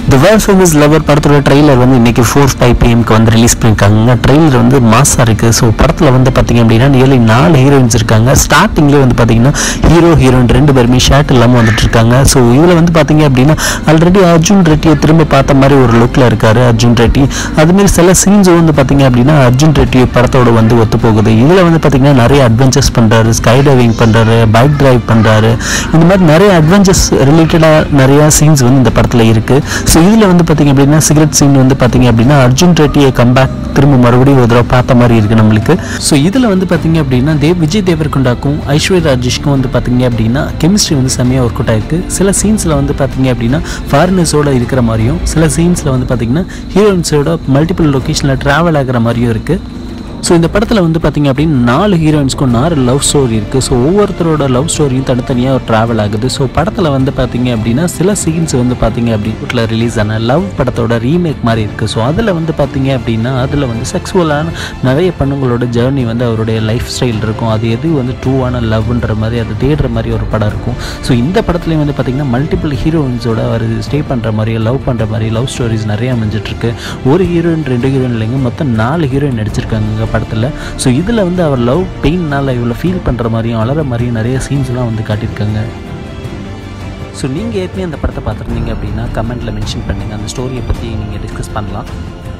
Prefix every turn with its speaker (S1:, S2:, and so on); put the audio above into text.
S1: தி world famous lover படத்தோட trailer வந்து இன்னைக்கு ஃபோர் ஃபைவ் பிஎம்க்கு வந்து ரிலீஸ் பண்ணியிருக்காங்க ட்ரெய்லர் வந்து மாசாக இருக்குது ஸோ படத்தில் வந்து பார்த்தீங்க அப்படின்னா நியர்லி நாலு ஹீரோயின்ஸ் இருக்காங்க ஸ்டார்டிங்லேயே வந்து பார்த்தீங்கன்னா ஹீரோ ஹீரோயின் ரெண்டு பேருமே ஷர்ட் இல்லாமல் வந்துட்டு இருக்காங்க ஸோ இதில் வந்து பார்த்தீங்க அப்படின்னா ஆல்ரெடி அர்ஜுன் ரெட்டியை திரும்ப பார்த்த மாதிரி ஒரு லுக்கில் இருக்காரு அர்ஜுன் ரெட்டி அதுமாரி சில சீன்ஸ் வந்து பார்த்தீங்க அப்படின்னா அர்ஜுன் ரெட்டி படத்தோட வந்து ஒத்து போகுது இதில் வந்து பார்த்தீங்கன்னா நிறைய அட்வென்ச்சர்ஸ் பண்ணுறாரு ஸ்கை டைவிங் பண்ணுறாரு பைக் டிரைவ் பண்ணுறாரு இந்த மாதிரி நிறைய அட்வென்ச்சர்ஸ் ரிலேட்டடாக நிறைய சீன்ஸ் வந்து இந்த படத்தில் இருக்குது ஸோ இதில் வந்து பார்த்தீங்க அப்படின்னா சிகரெட் சீன் வந்து பார்த்தீங்க அப்படின்னா அர்ஜுன் ரெட்டியை கம்பேக் திரும்ப மறுபடியும் ஒரு தடவை பார்த்த மாதிரி இருக்குது நம்மளுக்கு ஸோ இதில் வந்து பார்த்தீங்க அப்படின்னா தேவ் விஜய் தேவர்கொண்டாக்கும் ஐஸ்வர்யா ராஜேஷ்க்கும் வந்து பார்த்தீங்க அப்படின்னா கெமிஸ்ட்ரி வந்து செம்மையாக ஒர்க் அவுட் ஆயிருக்கு சில சீன்ஸில் வந்து பார்த்தீங்க அப்படின்னா ஃபாரினர்ஸோட இருக்கிற மாதிரியும் சில சீன்ஸில் வந்து பார்த்தீங்கன்னா ஹீரோயின்ஸோட மல்டிபிள் லொக்கேஷனில் ட்ராவல் ஆகிற மாதிரியும் இருக்குது ஸோ இந்த படத்தில் வந்து பார்த்தீங்க அப்படின்னா நாலு ஹீரோயின்ஸ்க்கும் நாலு லவ் ஸ்டோரி இருக்குது ஸோ ஒவ்வொருத்தரோட லவ் ஸ்டோரியும் தனித்தனியாக ட்ராவல் ஆகுது ஸோ படத்தில் வந்து பார்த்தீங்க அப்படின்னா சில சீன்ஸ் வந்து பார்த்தீங்க அப்படின்னா ரிலீஸ் ஆன லவ் படத்தோட ரீமேக் மாதிரி இருக்குது ஸோ அதில் வந்து பார்த்தீங்க அப்படின்னா அதில் வந்து செக்ஸுவலான நிறைய பெண்ணுங்களோட ஜேர்னி வந்து அவருடைய லைஃப் ஸ்டைல் இருக்கும் அது எது வந்து ட்ரூவான லவ்ன்ற மாதிரி அதை தேடுற மாதிரி ஒரு படம் இருக்கும் ஸோ இந்த படத்துலையும் வந்து பார்த்தீங்கன்னா மல்டிபிள் ஹீரோயின்ஸோட அவர் ஸ்டே பண்ணுற மாதிரி லவ் பண்ணுற மாதிரி லவ் ஸ்டோரிஸ் நிறைய அமைஞ்சிட்ருக்கு ஒரு ஹீரோயின் ரெண்டு ஹீரோயின் இல்லைங்க மொத்தம் நாலு ஹீரோயின் நடிச்சிருக்காங்க படத்தில் ஸோ இதில் வந்து அவர் லவ் பெயின்னால் இவ்வளோ ஃபீல் பண்ணுற மாதிரியும் வளர மாதிரியும் நிறைய சீன்ஸ்லாம் வந்து காட்டியிருக்காங்க ஸோ நீங்கள் ஏற்கனவே அந்த படத்தை பார்த்துருந்தீங்க அப்படின்னா கமெண்ட்டில் மென்ஷன் பண்ணுங்கள் அந்த ஸ்டோரியை பற்றி நீங்கள் டிஸ்கஸ் பண்ணலாம்